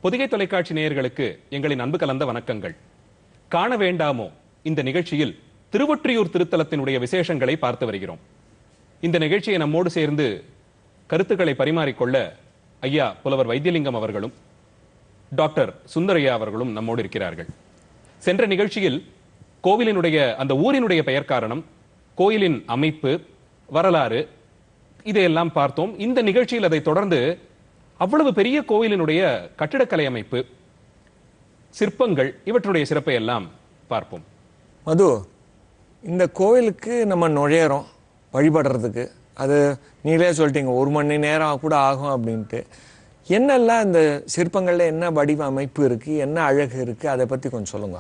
பொதிகை தொலைக்காட்சி நேயர்களுக்கு எங்களின் அன்பு கலந்த வணக்கங்கள் காண வேண்டாமோ இந்த நிகழ்ச்சியில் திருவொற்றியூர் திருத்தலத்தினுடைய விசேஷங்களை பார்த்து வருகிறோம் இந்த நிகழ்ச்சியை நம்மோடு சேர்ந்து கருத்துக்களை பரிமாறிக்கொள்ள ஐயா புலவர் வைத்தியலிங்கம் அவர்களும் டாக்டர் சுந்தரையா அவர்களும் நம்மோடு இருக்கிறார்கள் சென்ற நிகழ்ச்சியில் கோவிலினுடைய அந்த ஊரினுடைய பெயர் காரணம் கோயிலின் அமைப்பு வரலாறு இதையெல்லாம் பார்த்தோம் இந்த நிகழ்ச்சியில் அதை தொடர்ந்து அவ்வளவு பெரிய கோவிலினுடைய கட்டிடக்கலை அமைப்பு சிற்பங்கள் இவற்றுடைய சிறப்பை எல்லாம் பார்ப்போம் மது இந்த கோவிலுக்கு நம்ம நுழையிறோம் வழிபடுறதுக்கு அது நீங்களே சொல்லிட்டீங்க ஒரு மணி நேரம் கூட ஆகும் அப்படின்ட்டு என்னெல்லாம் இந்த சிற்பங்கள்ல என்ன வடிவமைப்பு இருக்கு என்ன அழகு இருக்கு அதை பத்தி கொஞ்சம் சொல்லுங்க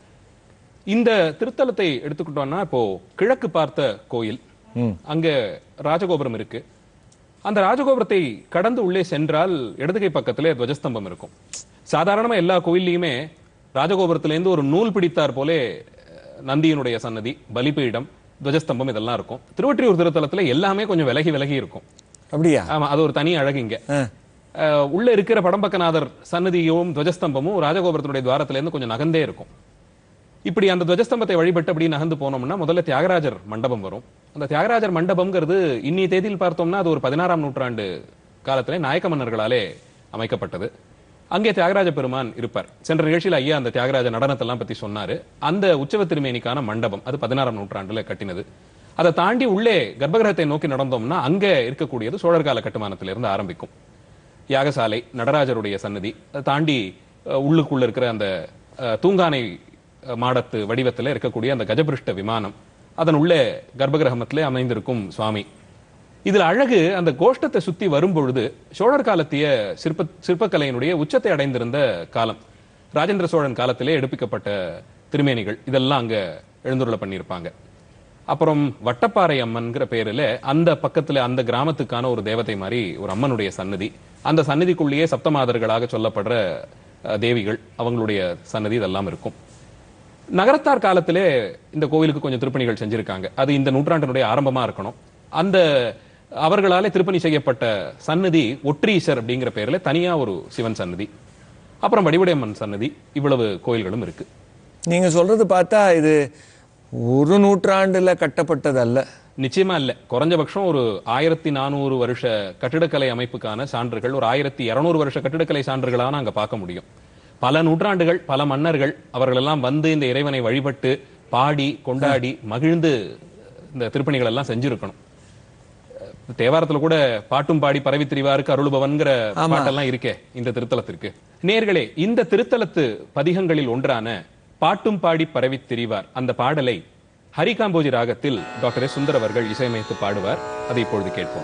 இந்த திருத்தலத்தை எடுத்துக்கிட்டோம்னா இப்போ கிழக்கு பார்த்த கோயில் அங்க ராஜகோபுரம் இருக்கு அந்த ராஜகோபுரத்தை கடந்து உள்ளே சென்றால் இடதுகை பக்கத்திலே துவஜஸ்தம்பம் இருக்கும் சாதாரணமா எல்லா கோயில்லையுமே ராஜகோபுரத்துல இருந்து ஒரு நூல் பிடித்தார் போலே அஹ், நந்தியினுடைய சன்னதி பலிபீடம் துவஜஸ்தம்பம் இதெல்லாம் இருக்கும் திருவொற்றியூர் திருத்தலத்துல எல்லாமே கொஞ்சம் விலகி விலகி இருக்கும் அப்படியா ஆமா அது ஒரு தனி அழகு இங்க ஆ. அஹ், உள்ள இருக்கிற படம்பக்கநாதர் சன்னதியும் துவஜஸ்தம்பமும் ராஜகோபுரத்தினுடைய துவாரத்துல இருந்து கொஞ்சம் நகர்ந்தே இருக்கும் இப்படி அந்த துவஜஸ்தம்பத்தை வழிபட்டு அப்படி நகர்ந்து போனோம்னா முதல்ல தியாகராஜர் மண்டபம் வரும் அந்த தியாகராஜர் மண்டபம்ங்கிறது இன்னி தேதியில் பார்த்தோம்னா அது ஒரு பதினாறாம் நூற்றாண்டு காலத்திலே நாயக்க மன்னர்களாலே அமைக்கப்பட்டது அங்கே தியாகராஜ பெருமான் இருப்பார் சென்ற நிகழ்ச்சியில் ஐயா அந்த தியாகராஜ நடனத்தெல்லாம் பத்தி சொன்னாரு அந்த உற்சவ திருமேனிக்கான மண்டபம் அது பதினாறாம் நூற்றாண்டுல கட்டினது அதை தாண்டி உள்ளே கர்ப்பகிரகத்தை நோக்கி நடந்தோம்னா அங்க இருக்கக்கூடியது சோழர் கால கட்டுமானத்திலிருந்து ஆரம்பிக்கும் யாகசாலை நடராஜருடைய சன்னதி அதை தாண்டி அஹ், உள்ளுக்குள்ள இருக்கிற அந்த அஹ், தூங்கானை அஹ், மாடத்து வடிவத்தில் இருக்கக்கூடிய அந்த கஜபிருஷ்ட விமானம் அதன் உள்ளே கர்ப்பகிரகமத்திலே அமைந்திருக்கும் சுவாமி இதுல அழகு அந்த கோஷ்டத்தை சுத்தி வரும்பொழுது சோழர் காலத்திய சிற்ப சிற்பக்கலையினுடைய உச்சத்தை அடைந்திருந்த காலம் ராஜேந்திர சோழன் காலத்திலே எடுப்பிக்கப்பட்ட திருமேனிகள் இதெல்லாம் அங்க எழுந்துருள பண்ணியிருப்பாங்க அப்புறம் வட்டப்பாறை அம்மன்ங்கிற பேர்ல அந்த பக்கத்துல அந்த கிராமத்துக்கான ஒரு தேவதை மாதிரி ஒரு அம்மனுடைய சன்னதி அந்த சன்னதிக்குள்ளேயே சப்தமாதர்களாக சொல்லப்படுற அஹ், தேவிகள் அவங்களுடைய சன்னதி இதெல்லாம் இருக்கும் நகரத்தார் காலத்திலே இந்த கோவிலுக்கு கொஞ்சம் திருப்பணிகள் செஞ்சிருக்காங்க அது இந்த நூற்றாண்டினுடைய ஆரம்பமா இருக்கணும் அந்த அவர்களாலே திருப்பணி செய்யப்பட்ட சன்னதி ஒற்றீசர் அப்படிங்கிற பேர்ல தனியா ஒரு சிவன் சன்னதி அப்புறம் வடிவுடையம்மன் சன்னதி இவ்வளவு கோயில்களும் இருக்கு நீங்க சொல்றது பார்த்தா இது ஒரு நூற்றாண்டுல கட்டப்பட்டது அல்ல நிச்சயமா இல்ல குறைஞ்சபட்சம் ஒரு ஆயிரத்தி நானூறு வருஷ கட்டிடக்கலை அமைப்புக்கான சான்றுகள் ஒரு ஆயிரத்தி இருநூறு வருஷ கட்டிடக்கலை சான்றுகளா நாங்க பார்க்க முடியும் பல நூற்றாண்டுகள் பல மன்னர்கள் அவர்கள் எல்லாம் வந்து இந்த இறைவனை வழிபட்டு பாடி கொண்டாடி மகிழ்ந்து இந்த திருப்பணிகள் எல்லாம் செஞ்சிருக்கணும் தேவாரத்துல கூட பாட்டும் பாடி பரவி திரிவாருக்கு அருளுபவன்கிற பாட்டெல்லாம் இருக்கே இந்த திருத்தலத்திற்கு நேர்களே இந்த திருத்தலத்து பதிகங்களில் ஒன்றான பாட்டும் பாடி பரவி திரிவார் அந்த பாடலை ஹரிகாம்போஜி ராகத்தில் டாக்டர் எஸ் சுந்தர் அவர்கள் இசையமைத்து பாடுவார் அதை இப்பொழுது கேட்போம்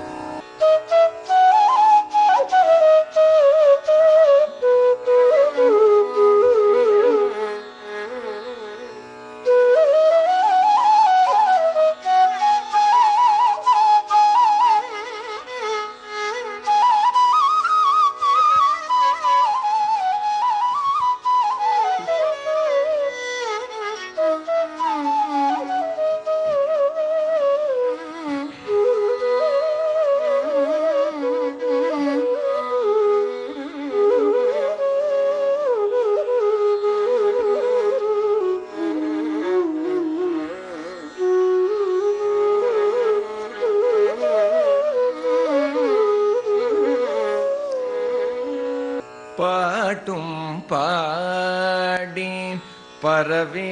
பாட்டும் பாடி பரவி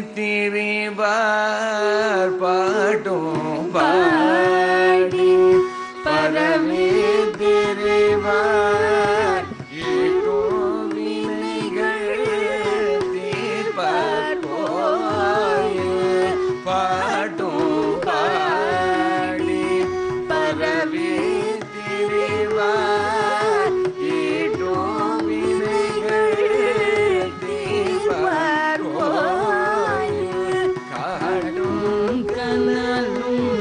திரிவார் பாட்டும் பாடி பரவி திரிவார் ஈட்டும் வினைகள் தீர்ப்பார் போய் பாட்டும் பாடி பரவி திரிவார் ஈட்டும் வினைகள் தீர்ப்பார் போய் காடும் கனலும்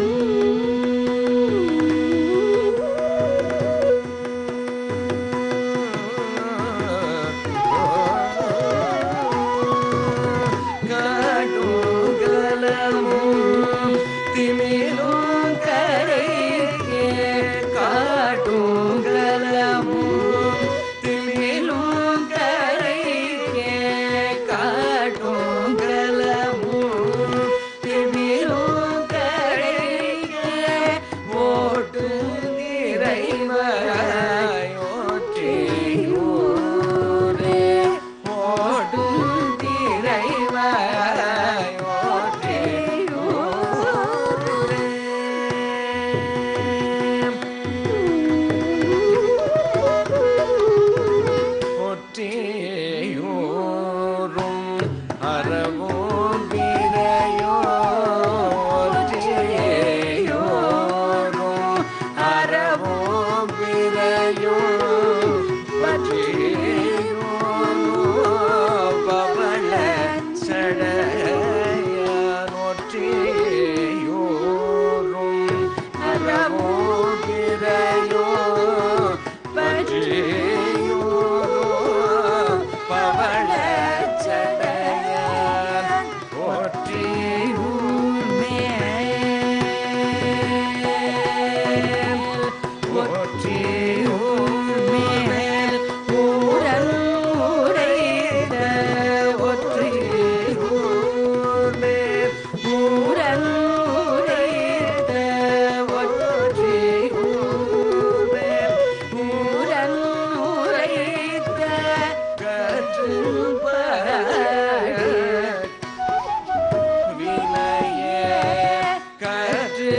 வினையே கற்று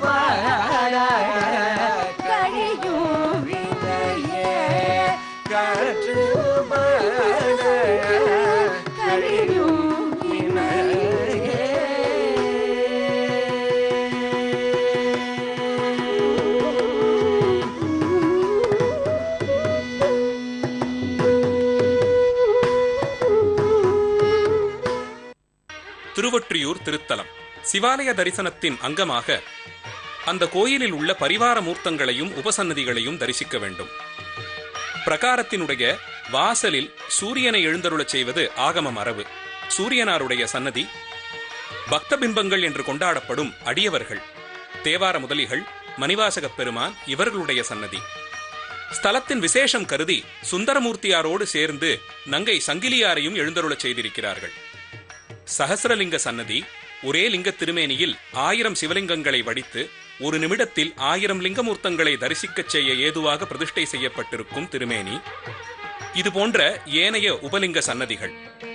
கழியும் வினையே கற்று கழியும் திருவொற்றியூர் திருத்தலம் சிவாலய தரிசனத்தின் அங்கமாக அந்த கோயிலில் உள்ள பரிவார மூர்த்தங்களையும் உபசன்னதிகளையும் தரிசிக்க வேண்டும் பிரகாரத்தினுடைய வாசலில் சூரியனை எழுந்தருளச் செய்வது ஆகம மரபு சூரியனாருடைய சன்னதி பக்த பிம்பங்கள் என்று கொண்டாடப்படும் அடியவர்கள் தேவார முதலிகள் மணிவாசகப் பெருமான் இவர்களுடைய சன்னதி ஸ்தலத்தின் விசேஷம் கருதி சுந்தரமூர்த்தியாரோடு சேர்ந்து நங்கை சங்கிலியாரையும் எழுந்தருளச் செய்திருக்கிறார்கள் சஹசிரலிங்க சன்னதி ஒரே லிங்க திருமேனியில் ஆயிரம் சிவலிங்கங்களை வடித்து ஒரு நிமிடத்தில் ஆயிரம் லிங்கமூர்த்தங்களை தரிசிக்கச் செய்ய ஏதுவாக பிரதிஷ்டை செய்யப்பட்டிருக்கும் திருமேனி இது போன்ற ஏனைய உபலிங்க சன்னதிகள்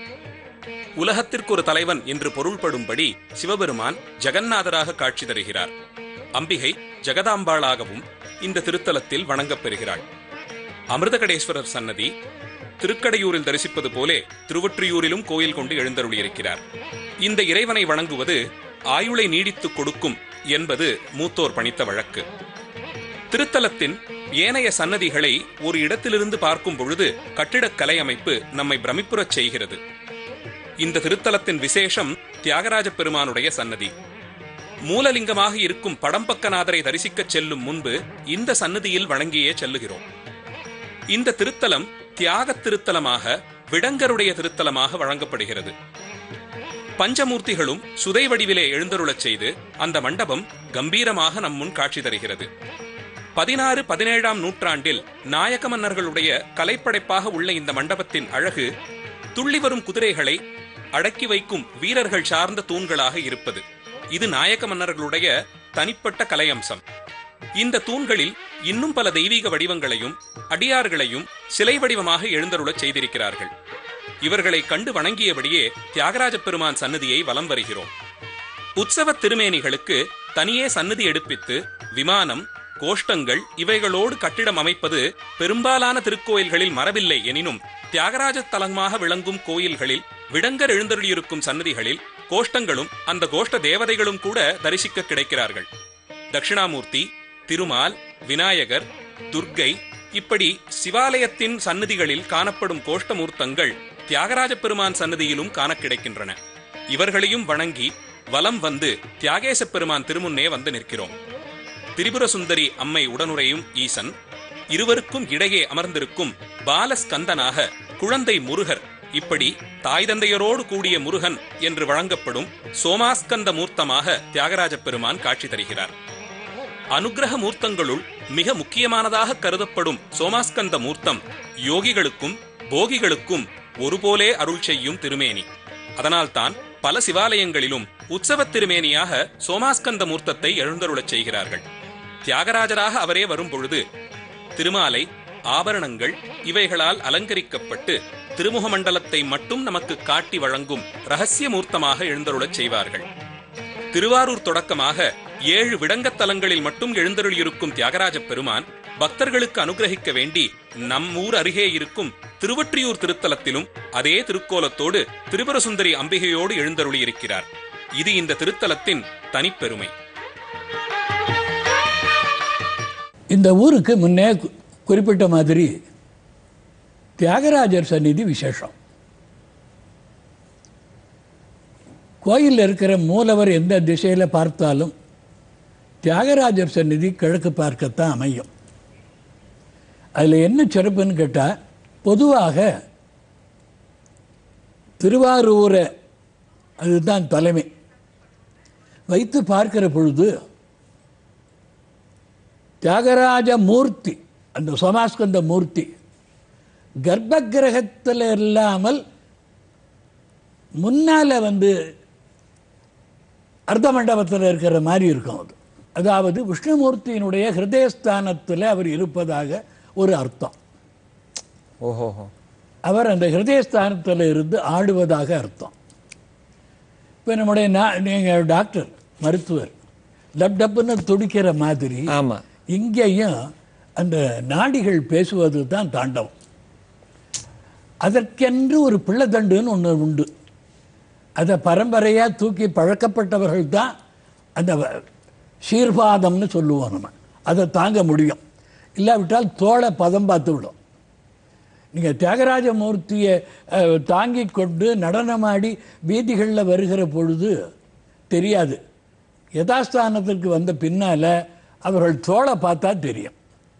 உலகத்திற்கு ஒரு தலைவன் என்று பொருள்படும்படி சிவபெருமான் ஜெகநாதராக காட்சி தருகிறார் அம்பிகை ஜெகதாம்பாளாகவும் இந்த திருத்தலத்தில் வணங்கப்பெறுகிறாள் அமிர்தகடேஸ்வரர் சன்னதி திருக்கடையூரில் தரிசிப்பது போலே திருவொற்றியூரிலும் கோயில் கொண்டு எழுந்தருளியிருக்கிறார் இந்த இறைவனை வணங்குவது ஆயுளை நீடித்துக் கொடுக்கும் என்பது மூத்தோர் பணித்த வழக்கு திருத்தலத்தின் ஏனைய சன்னதிகளை ஒரு இடத்திலிருந்து பார்க்கும் பொழுது கட்டிடக்கலை அமைப்பு நம்மை பிரமிப்புறச் செய்கிறது இந்த திருத்தலத்தின் விசேஷம் தியாகராஜ பெருமானுடைய சன்னதி மூலலிங்கமாக இருக்கும் படம்பக்கநாதரை தரிசிக்கச் செல்லும் முன்பு இந்த சன்னதியில் வணங்கியே செல்லுகிறோம் இந்த திருத்தலம் தியாக திருத்தலமாக விடங்கருடைய திருத்தலமாக வழங்கப்படுகிறது பஞ்சமூர்த்திகளும் சுதை வடிவிலே எழுந்தருளச் செய்து அந்த மண்டபம் கம்பீரமாக நம் முன் காட்சி தருகிறது பதினாறு பதினேழாம் நூற்றாண்டில் நாயக்க மன்னர்களுடைய கலைப்படைப்பாக உள்ள இந்த மண்டபத்தின் அழகு துள்ளி வரும் குதிரைகளை அடக்கி வைக்கும் வீரர்கள் சார்ந்த தூண்களாக இருப்பது இது நாயக்க மன்னர்களுடைய தனிப்பட்ட கலையம்சம் இந்த தூண்களில் இன்னும் பல தெய்வீக வடிவங்களையும் அடியார்களையும் சிலை வடிவமாக எழுந்தருளச் செய்திருக்கிறார்கள் இவர்களை கண்டு வணங்கியபடியே தியாகராஜ பெருமான் சன்னதியை வலம் வருகிறோம் உற்சவ திருமேனிகளுக்கு தனியே சன்னதி எடுப்பித்து விமானம் கோஷ்டங்கள் இவைகளோடு கட்டிடம் அமைப்பது பெரும்பாலான திருக்கோயில்களில் மரபில்லை எனினும் தியாகராஜ தலமாக விளங்கும் கோயில்களில் விடங்கர் எழுந்தருளியிருக்கும் சன்னதிகளில் கோஷ்டங்களும் அந்த கோஷ்ட தேவதைகளும் கூட தரிசிக்க கிடைக்கிறார்கள் தட்சிணாமூர்த்தி திருமால் விநாயகர் துர்க்கை இப்படி சிவாலயத்தின் சன்னதிகளில் காணப்படும் கோஷ்டமூர்த்தங்கள் தியாகராஜ பெருமான் சன்னதியிலும் காண கிடைக்கின்றன இவர்களையும் வணங்கி வலம் வந்து தியாகேச பெருமான் திருமுன்னே வந்து நிற்கிறோம் திரிபுர சுந்தரி அம்மை உடனுரையும் ஈசன் இருவருக்கும் இடையே அமர்ந்திருக்கும் பாலஸ்கந்தனாக குழந்தை முருகர் இப்படி தாய் தந்தையரோடு கூடிய முருகன் என்று வழங்கப்படும் சோமாஸ்கந்த மூர்த்தமாக தியாகராஜ பெருமான் காட்சி தருகிறார் அனுக்கிரக மூர்த்தங்களுள் மிக முக்கியமானதாக கருதப்படும் சோமாஸ்கந்த மூர்த்தம் யோகிகளுக்கும் போகிகளுக்கும் ஒருபோலே அருள் செய்யும் திருமேனி அதனால்தான் பல சிவாலயங்களிலும் உற்சவத் திருமேனியாக சோமாஸ்கந்த மூர்த்தத்தை எழுந்தருளச் செய்கிறார்கள் தியாகராஜராக அவரே வரும்பொழுது திருமாலை ஆபரணங்கள் இவைகளால் அலங்கரிக்கப்பட்டு திருமுக மண்டலத்தை மட்டும் நமக்கு காட்டி வழங்கும் ரகசிய மூர்த்தமாக எழுந்தருளச் செய்வார்கள் திருவாரூர் தொடக்கமாக ஏழு விடங்கத் தலங்களில் மட்டும் எழுந்தருளியிருக்கும் தியாகராஜ பெருமான் பக்தர்களுக்கு அனுகிரகிக்க வேண்டி நம் ஊர் அருகே இருக்கும் திருவொற்றியூர் திருத்தலத்திலும் அதே திருக்கோலத்தோடு திரிபுரசுந்தரி அம்பிகையோடு எழுந்தருளியிருக்கிறார் இது இந்த திருத்தலத்தின் தனிப்பெருமை இந்த ஊருக்கு முன்னே கு- குறிப்பிட்ட மாதிரி தியாகராஜர் சந்நிதி விசேஷம் கோயிலில் இருக்கிற மூலவர் எந்த திசையில் பார்த்தாலும் தியாகராஜர் சந்நிதி கிழக்கு பார்க்கத்தான் அமையும் அதில் என்ன சிறப்புன்னு கேட்டால் பொதுவாக திருவாரூரை அதுதான் தலைமை வைத்து பார்க்கிற பொழுது தியாகராஜ மூர்த்தி அந்த சோமாஸ்கந்த மூர்த்தி கர்ப்ப கிரகத்தில் இல்லாமல் முன்னால வந்து அர்த்த மண்டபத்தில் இருக்கிற மாதிரி இருக்கும் அது அதாவது விஷ்ணுமூர்த்தியினுடைய ஹிருதயஸ்தானத்தில் அவர் இருப்பதாக ஒரு அர்த்தம் ஓஹோஹோ அவர் அந்த ஹிருதயஸ்தானத்தில் இருந்து ஆடுவதாக அர்த்தம் இப்போ நம்முடைய நா- நீங்க டாக்டர் மருத்துவர் டப் டப்புன்னு துடிக்கிற மாதிரி ஆமா இங்கேயும் அந்த நாடிகள் பேசுவது தான் தாண்டவம் அதற்கென்று ஒரு பிள்ளைதண்டுன்னு ஒன்று உண்டு அதை பரம்பரையாக தூக்கி பழக்கப்பட்டவர்கள் தான் அந்த வ- சீர்பாதம்னு சொல்லுவோம் நம்ம அதை தாங்க முடியும் இல்லாவிட்டால் தோளை பதம் பார்த்து விடும் நீங்கள் தியாகராஜ மூர்த்தியை அஹ், தாங்கிக் கொண்டு நடனமாடி வீதிகளில் வருகிற பொழுது தெரியாது யதாஸ்தானத்திற்கு வந்த பின்னால் அவர்கள் தோளை பார்த்தா தெரியும்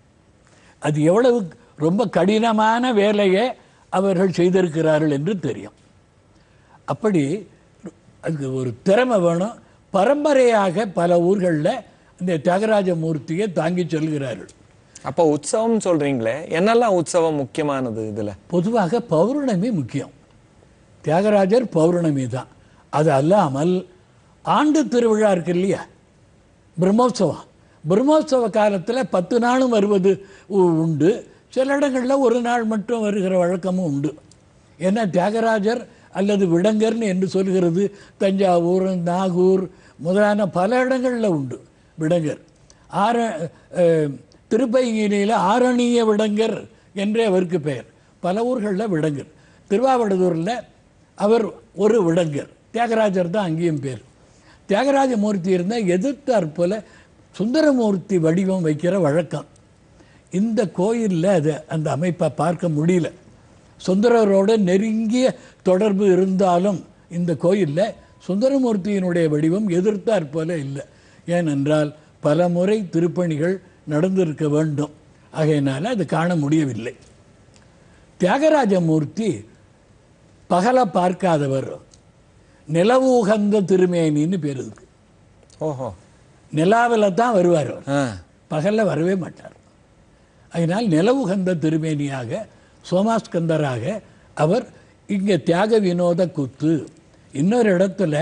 அது எவ்வளவு ரொம்ப கடினமான வேலையை அவர்கள் செய்திருக்கிறார்கள் என்று தெரியும் அப்படி அதுக்கு ஒரு திறமை வேணும் பரம்பரையாக பல ஊர்களில் இந்த தியாகராஜ மூர்த்தியை தாங்கி செல்கிறார்கள் அப்போ உற்சவம் சொல்றீங்களே என்னெல்லாம் உற்சவம் முக்கியமானது இதுல பொதுவாக பௌர்ணமி முக்கியம் தியாகராஜர் பௌர்ணமி தான் அது அல்லாமல் ஆண்டு திருவிழா இருக்கு இல்லையா பிரம்மோற்சவம் பிரம்மோற்சவ காலத்தில் பத்து நாளும் வருவது உ- உண்டு சில இடங்களில் ஒரு நாள் மட்டும் வருகிற வழக்கமும் உண்டு ஏன்னா தியாகராஜர் அல்லது விடங்கர்னு என்று சொல்கிறது தஞ்சாவூர் நாகூர் முதலான பல இடங்களில் உண்டு விடங்கர் ஆர அஹ், திருப்பையினியில் ஆரணிய விடங்கர் என்றே அவருக்கு பெயர் பல ஊர்களில் விடங்கர் திருவாவடுதூரில் அவர் ஒரு விடங்கர் தியாகராஜர் தான் அங்கேயும் பேர் தியாகராஜ மூர்த்தி இருந்தால் எதிர்த்தாற் போல சுந்தரமூர்த்தி வடிவம் வைக்கிற வழக்கம் இந்த கோயிலில் அது அந்த அமைப்பை பார்க்க முடியல சுந்தரரோட நெருங்கிய தொடர்பு இருந்தாலும் இந்த கோயிலில் சுந்தரமூர்த்தியினுடைய வடிவம் எதிர்த்தாற் போல இல்லை ஏனென்றால் பல முறை திருப்பணிகள் நடந்திருக்க வேண்டும் ஆகையினால அது காண முடியவில்லை தியாகராஜ மூர்த்தி பகலை பார்க்காதவர் நிலவு உகந்த திருமேனின்னு பேர் இருக்கு ஓஹோ நிலாவில் தான் வருவார் அவர் ஆ பகலில் வரவே மாட்டார் அதனால் நிலவுகந்த திருமேனியாக சோமாஸ்கந்தராக அவர் இங்கே தியாக வினோத கூத்து இன்னொரு இடத்துல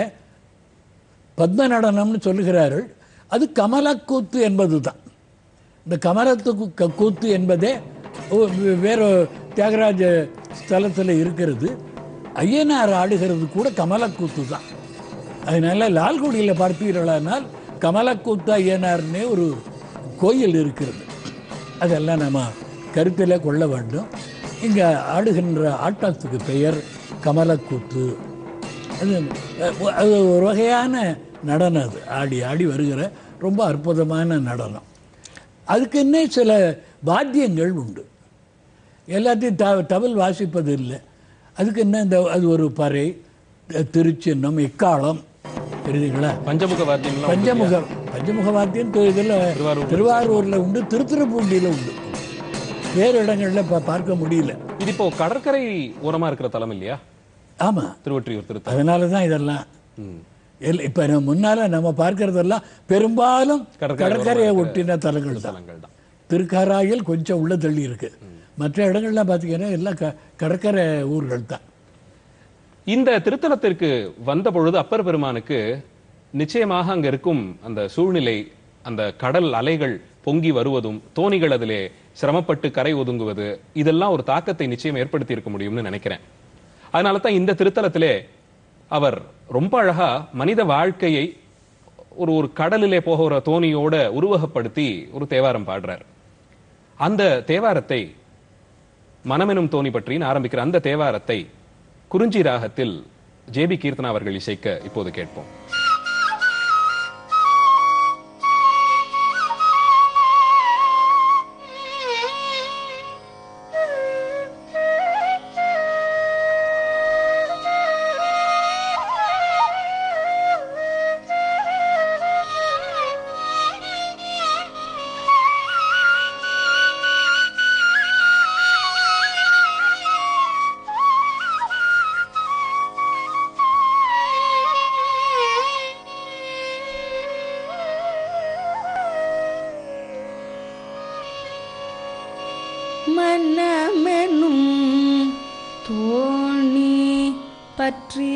பத்ம நடனம்னு சொல்லுகிறார்கள் அது கமலக்கூத்து என்பது தான் இந்த கமலத்து கு- க- கூத்து என்பதே ஒ- வே- வேற தியாகராஜ ஸ்தலத்தில் இருக்கிறது ஐயனார் ஆடுகிறது கூட கமலக்கூத்து தான் அதனால லால்குடியில் பார்த்தீர்களானால் கமலக்கூத்து ஐயனார்னே ஒரு கோயில் இருக்கிறது அதெல்லாம் நம்ம கருத்தில் கொள்ள வேண்டும் இங்கே ஆடுகின்ற ஆட்டத்துக்கு பெயர் கமலக்கூத்து அது அஹ், அது ஒரு வகையான நடனம் அது ஆடி ஆடி வருகிற ரொம்ப அற்புதமான நடனம் அதுக்கு இன்னும் சில வாத்தியங்கள் உண்டு எல்லாத்தையும் த தவில் வாசிப்பது இல்லை அதுக்கு என்ன இந்த அது ஒரு பறை த- திருச்சின்னம் எக்காலம் தெரியுதுங்களா பஞ்சமுக வாத்தியம்லாம் பஞ்சமுக பஞ்சமுக வாத்தியம் தி- இதுல திருவாரூர்ல உண்டு திருத்துறைப்பூண்டியில உண்டு வேறு இடங்கள்ல பா- பார்க்க முடியல இது இப்போ கடற்கரை ஓரமா இருக்கிற தலம் இல்லையா ஆமா திருவொற்றியூர் திருத்தலம் அதனால தான் இதெல்லாம் எல் இப்போ நம்ம முன்னால நம்ம பார்க்கறதெல்லாம் பெரும்பாலும் கடற்கரை கடற்கரையை ஒட்டின தலங்கள் தான் தலங்கள் தான் திருக்காராயில் கொஞ்சம் உள்ள தள்ளி இருக்கு மற்ற இடங்கள்லாம் பார்த்தீங்கன்னா எல்லாம் க கடற்கரை ஊர்கள் தான் இந்த திருத்தலத்திற்கு வந்த பொழுது அப்பர் பெருமானுக்கு நிச்சயமாக அங்க இருக்கும் அந்த சூழ்நிலை அந்த கடல் அலைகள் பொங்கி வருவதும் தோணிகள் அதிலே சிரமப்பட்டு கரை ஒதுங்குவது இதெல்லாம் ஒரு தாக்கத்தை நிச்சயம் ஏற்படுத்தி இருக்க முடியும்னு நினைக்கிறேன் அதனால தான் இந்த திருத்தலத்திலே அவர் ரொம்ப அழகா மனித வாழ்க்கையை ஒரு ஒரு கடலிலே போகிற தோணியோட உருவகப்படுத்தி ஒரு தேவாரம் பாடுறார் அந்த தேவாரத்தை மனமெனும் தோணி பற்றின்னு ஆரம்பிக்கிற அந்த தேவாரத்தை குறிஞ்சி ராகத்தில் ஜேபி கீர்த்தனா அவர்கள் இசைக்க இப்போது கேட்போம் மன்னமெனும் தோணி பற்றி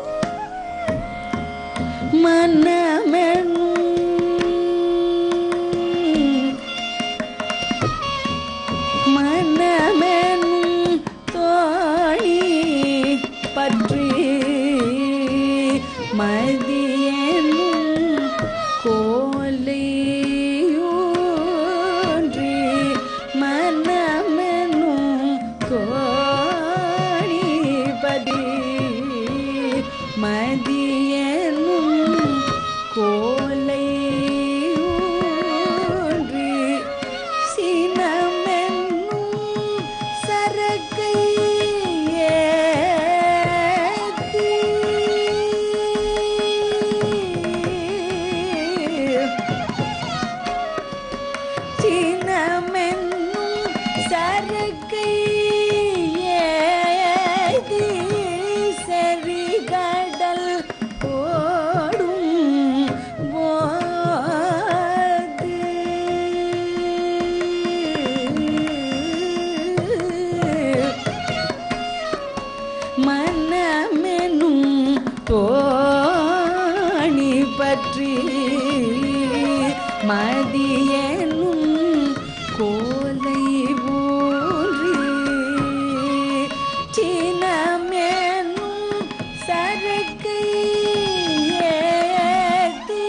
மன்னமெனும் சினமென்னும் சரக்கை ஏதி செறிகடல் ஓடும் போது மனமெனும் தோணி பற்றி மதியனும் கோலை ஊறி சினமெனும் சரக்கை ஏத்தி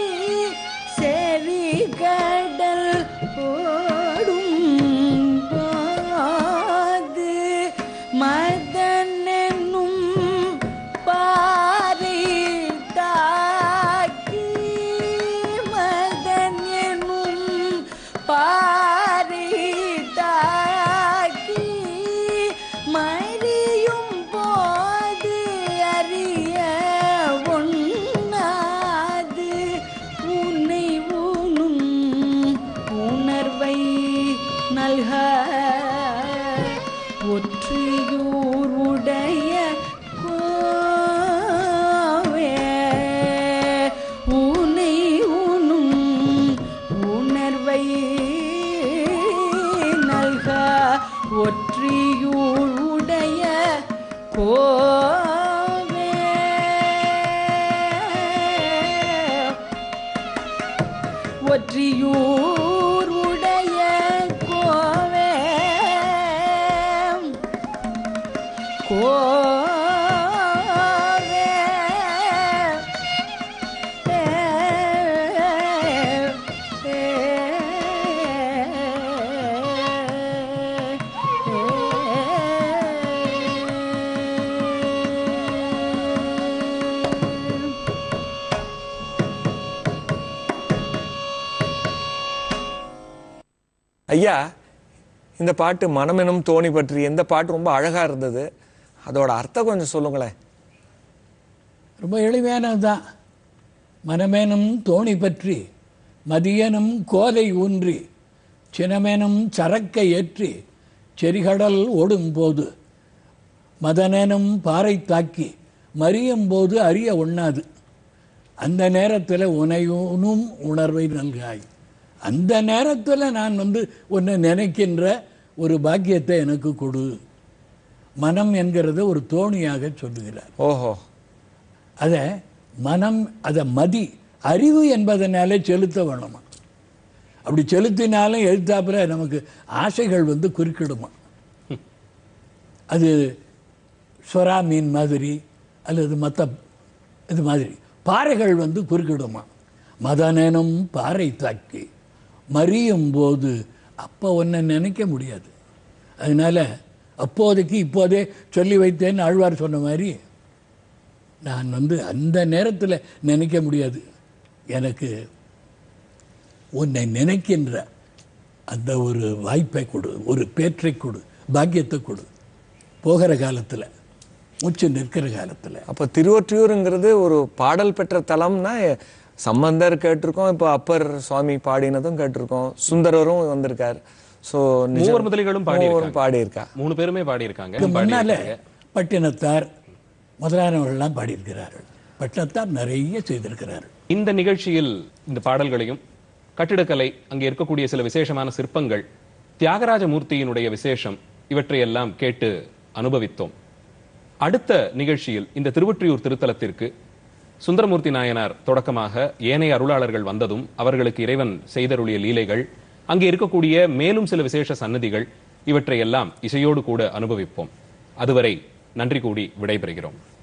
செறிகடல் ஓடும் போது மதனென்னும் பாறை தாக்கி மதன் என்னும் பாறை தாக்கி மறியும் போது அறிய ஒண்ணாது உன்னை ஊனும் உணர்வை நல்க ஒற்றியூருடைய கோவே உனை உணும் உணர்வை நல்க ஒற்றியூருடைய கோவே ஒற்றியூர் உடைய கோவே கோவே ஐயா இந்த பாட்டு மனமெனும் தோணி பற்றி எந்த பாட்டு ரொம்ப அழகா இருந்தது அதோட அர்த்தம் கொஞ்சம் சொல்லுங்களேன் ரொம்ப எளிமையானது தான் மனமேனும் தோணி பற்றி மதியனும் கோலை ஊன்றி சினமேனும் சரக்கை ஏற்றி செரிகடல் ஓடும் போது மதனெனும் பாறை தாக்கி மறியும் போது அறிய ஒண்ணாது அந்த நேரத்தில் உனையும் உணர்வை நல்காய் அந்த நேரத்தில் நான் வந்து உன்னை நினைக்கின்ற ஒரு பாக்கியத்தை எனக்கு கொடு மனம் என்கிறது ஒரு தோணியாக சொல்லுகிறார் ஓஹோ அதை மனம் அதை மதி அறிவு என்பதனாலே செலுத்த வேணுமா அப்படி செலுத்தினாலும் எழுத்தாப்புல நமக்கு ஆசைகள் வந்து குறுக்கிடுமா அது சொரா மீன் மாதிரி அல்லது மற்ற இது மாதிரி பாறைகள் வந்து குறுக்கிடுமா மதனனும் பாறை தாக்கி மறியும் போது அப்போ ஒன்றை நினைக்க முடியாது அதனால அப்போதைக்கு இப்போதே சொல்லி வைத்தேன்னு ஆழ்வார் சொன்ன மாதிரி நான் வந்து அந்த நேரத்தில் நினைக்க முடியாது எனக்கு உன்னை நினைக்கின்ற அந்த ஒரு வாய்ப்பை கொடு ஒரு பேற்றை கொடு பாக்கியத்தை கொடு போகிற காலத்தில் மூச்சு நிற்கிற காலத்தில் அப்போ திருவொற்றியூருங்கிறது ஒரு பாடல் பெற்ற தலம்னா சம்பந்தர் கேட்டிருக்கோம் இப்போ அப்பர் சுவாமி பாடினதும் கேட்டிருக்கோம் சுந்தரரும் வந்திருக்கார் ஸோ மூவர் முதலிகளும் பாடியிருக்காங்க. பாடியிருக்கா மூணு பேருமே பாடியிருக்காங்க இதுக்கு முன்னால பாடியிருக்காங்க. பட்டினத்தார் முதலானவர்கள்லாம் பாடியிருக்கிறார்கள் பட்டினத்தார் நிறைய செய்திருக்கிறார்கள் இந்த நிகழ்ச்சியில் இந்த பாடல்களையும் கட்டிடக்கலை அங்கே இருக்கக்கூடிய சில விசேஷமான சிற்பங்கள் தியாகராஜ மூர்த்தியினுடைய விசேஷம் இவற்றையெல்லாம் கேட்டு அனுபவித்தோம் அடுத்த நிகழ்ச்சியில் இந்த திருவொற்றியூர் திருத்தலத்திற்கு சுந்தரமூர்த்தி நாயனார் தொடக்கமாக ஏனைய அருளாளர்கள் வந்ததும் அவர்களுக்கு இறைவன் செய்தருளிய லீலைகள் அங்கே இருக்கக்கூடிய மேலும் சில விசேஷ சன்னதிகள் இவற்றையெல்லாம் இசையோடு கூட அனுபவிப்போம் அதுவரை நன்றி கூடி விடைபெறுகிறோம்